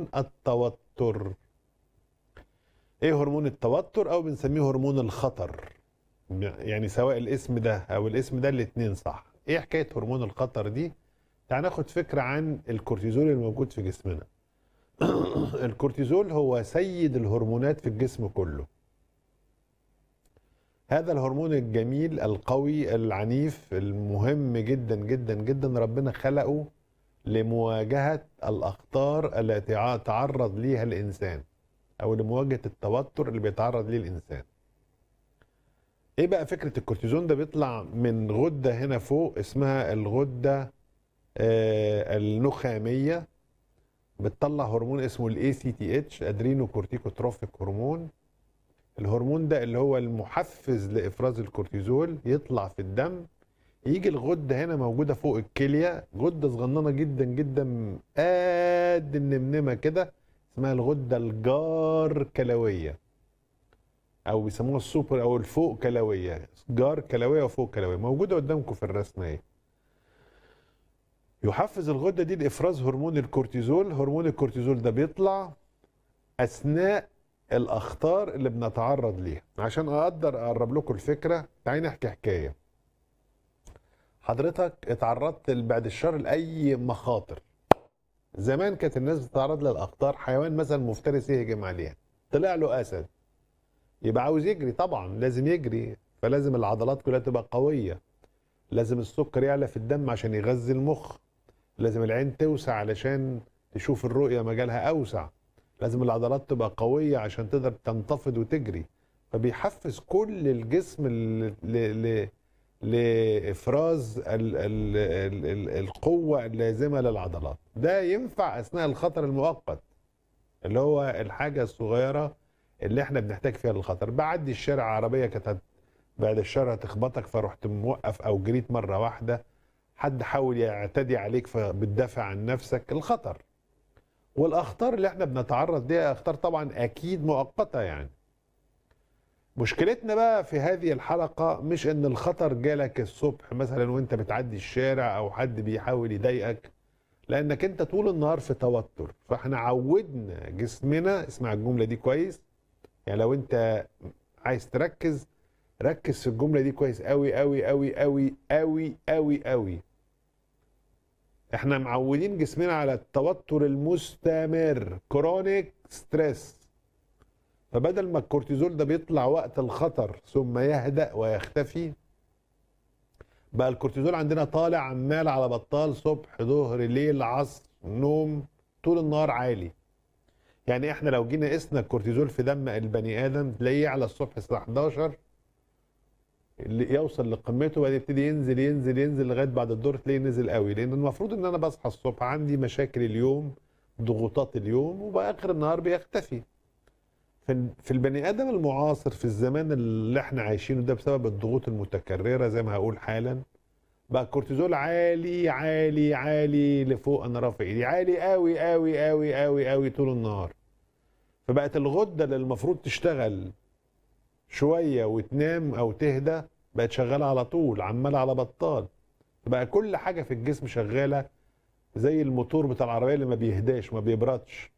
هرمون التوتر ايه هرمون التوتر او بنسميه هرمون الخطر يعني سواء الاسم ده او الاسم ده الاتنين صح ايه حكايه هرمون الخطر دي تعال ناخد فكره عن الكورتيزول الموجود في جسمنا الكورتيزول هو سيد الهرمونات في الجسم كله هذا الهرمون الجميل القوي العنيف المهم جدا جدا جدا ربنا خلقه لمواجهة الأخطار التي تعرض ليها الإنسان أو لمواجهة التوتر اللي بيتعرض ليه الإنسان إيه بقى فكرة الكورتيزون ده بيطلع من غدة هنا فوق اسمها الغدة آه النخامية بتطلع هرمون اسمه الاي سي تي اتش ادرينو كورتيكوتروفيك هرمون الهرمون ده اللي هو المحفز لافراز الكورتيزول يطلع في الدم يجي الغده هنا موجوده فوق الكليه غده صغننه جدا جدا قد النمنمه كده اسمها الغده الجار كلويه او بيسموها السوبر او الفوق كلويه جار كلويه وفوق كلويه موجوده قدامكم في الرسمه اهي يحفز الغده دي لافراز هرمون الكورتيزول هرمون الكورتيزول ده بيطلع اثناء الاخطار اللي بنتعرض ليها عشان اقدر اقرب لكم الفكره تعالي نحكي حكايه حضرتك اتعرضت بعد الشر لاي مخاطر زمان كانت الناس بتتعرض للاخطار حيوان مثلا مفترس يهجم عليها طلع له اسد يبقى عاوز يجري طبعا لازم يجري فلازم العضلات كلها تبقى قويه لازم السكر يعلى في الدم عشان يغذي المخ لازم العين توسع علشان تشوف الرؤيه مجالها اوسع لازم العضلات تبقى قويه عشان تقدر تنتفض وتجري فبيحفز كل الجسم ل... ل... لافراز ال... ال... ال... ال... القوه اللازمه للعضلات ده ينفع اثناء الخطر المؤقت اللي هو الحاجه الصغيره اللي احنا بنحتاج فيها للخطر بعدي الشارع عربيه كانت بعد الشر هتخبطك فرحت موقف او جريت مره واحده حد حاول يعتدي عليك فبتدافع عن نفسك الخطر والاخطار اللي احنا بنتعرض ليها اخطار طبعا اكيد مؤقته يعني مشكلتنا بقى في هذه الحلقه مش ان الخطر جالك الصبح مثلا وانت بتعدي الشارع او حد بيحاول يضايقك لانك انت طول النهار في توتر فاحنا عودنا جسمنا اسمع الجمله دي كويس يعني لو انت عايز تركز ركز في الجمله دي كويس قوي قوي قوي قوي قوي قوي قوي احنا معودين جسمنا على التوتر المستمر كرونيك ستريس فبدل ما الكورتيزول ده بيطلع وقت الخطر ثم يهدأ ويختفي بقى الكورتيزول عندنا طالع عمال على بطال صبح ظهر ليل عصر نوم طول النهار عالي يعني احنا لو جينا قسنا الكورتيزول في دم البني ادم تلاقيه على الصبح الساعه 11 اللي يوصل لقمته وبعدين يبتدي ينزل ينزل ينزل لغايه بعد الدور تلاقيه نزل قوي لان المفروض ان انا بصحى الصبح عندي مشاكل اليوم ضغوطات اليوم وباخر النهار بيختفي في في البني ادم المعاصر في الزمان اللي احنا عايشينه ده بسبب الضغوط المتكرره زي ما هقول حالا بقى الكورتيزول عالي عالي عالي لفوق انا رافع ايدي عالي قوي قوي قوي قوي قوي طول النهار فبقت الغده اللي المفروض تشتغل شويه وتنام او تهدى بقت شغاله على طول عماله على بطال بقى كل حاجه في الجسم شغاله زي الموتور بتاع العربيه اللي ما بيهداش ما بيبردش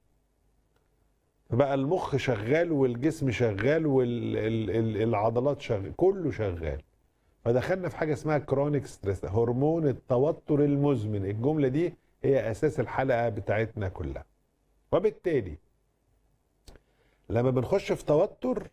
فبقى المخ شغال والجسم شغال والعضلات شغال كله شغال فدخلنا في حاجه اسمها كرونيك ستريس هرمون التوتر المزمن الجمله دي هي اساس الحلقه بتاعتنا كلها وبالتالي لما بنخش في توتر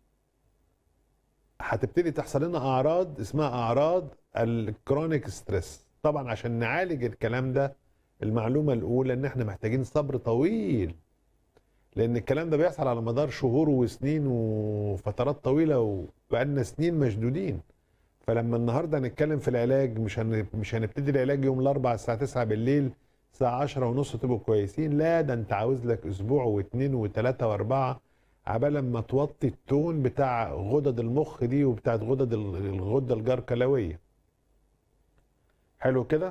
هتبتدي تحصل لنا اعراض اسمها اعراض الكرونيك ستريس طبعا عشان نعالج الكلام ده المعلومه الاولى ان احنا محتاجين صبر طويل لان الكلام ده بيحصل على مدار شهور وسنين وفترات طويله وبقالنا سنين مشدودين فلما النهارده هنتكلم في العلاج مش هن... مش هنبتدي العلاج يوم الاربعاء الساعه 9 بالليل الساعه 10 ونص تبقوا كويسين لا ده انت عاوز لك اسبوع واثنين وثلاثه واربعه عبال ما توطي التون بتاع غدد المخ دي وبتاعت غدد الغده الجركلويه حلو كده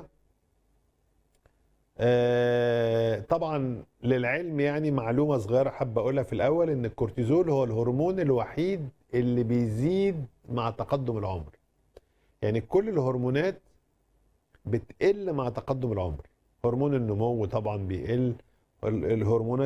آه طبعا للعلم يعني معلومه صغيره حابه اقولها في الاول ان الكورتيزول هو الهرمون الوحيد اللي بيزيد مع تقدم العمر يعني كل الهرمونات بتقل مع تقدم العمر هرمون النمو طبعا بيقل الهرمونات